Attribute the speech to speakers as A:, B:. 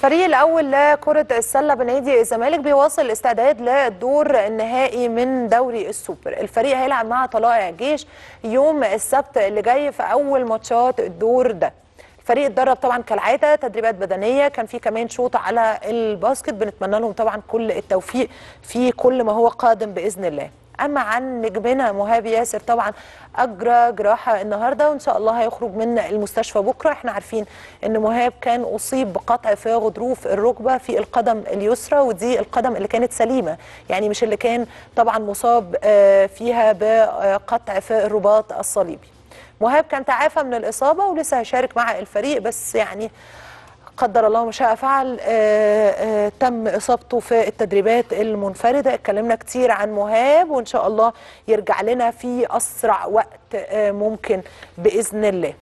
A: الفريق الاول لكره السله بنادي الزمالك بيواصل الاستعداد للدور النهائي من دوري السوبر الفريق هيلعب مع طلائع الجيش يوم السبت اللي جاي في اول ماتشات الدور ده الفريق اتدرب طبعا كالعاده تدريبات بدنيه كان في كمان شوط على الباسكت بنتمنى لهم طبعا كل التوفيق في كل ما هو قادم باذن الله اما عن نجمنا مهاب ياسر طبعا اجرى جراحه النهارده وان شاء الله هيخرج من المستشفى بكره احنا عارفين ان مهاب كان اصيب بقطع في غضروف الركبه في القدم اليسرى ودي القدم اللي كانت سليمه يعني مش اللي كان طبعا مصاب فيها بقطع في الرباط الصليبي مهاب كان تعافى من الاصابه ولسه هيشارك مع الفريق بس يعني قدر الله ما شاء فعل آآ آآ تم اصابته في التدريبات المنفرده اتكلمنا كتير عن مهاب وان شاء الله يرجع لنا في اسرع وقت ممكن باذن الله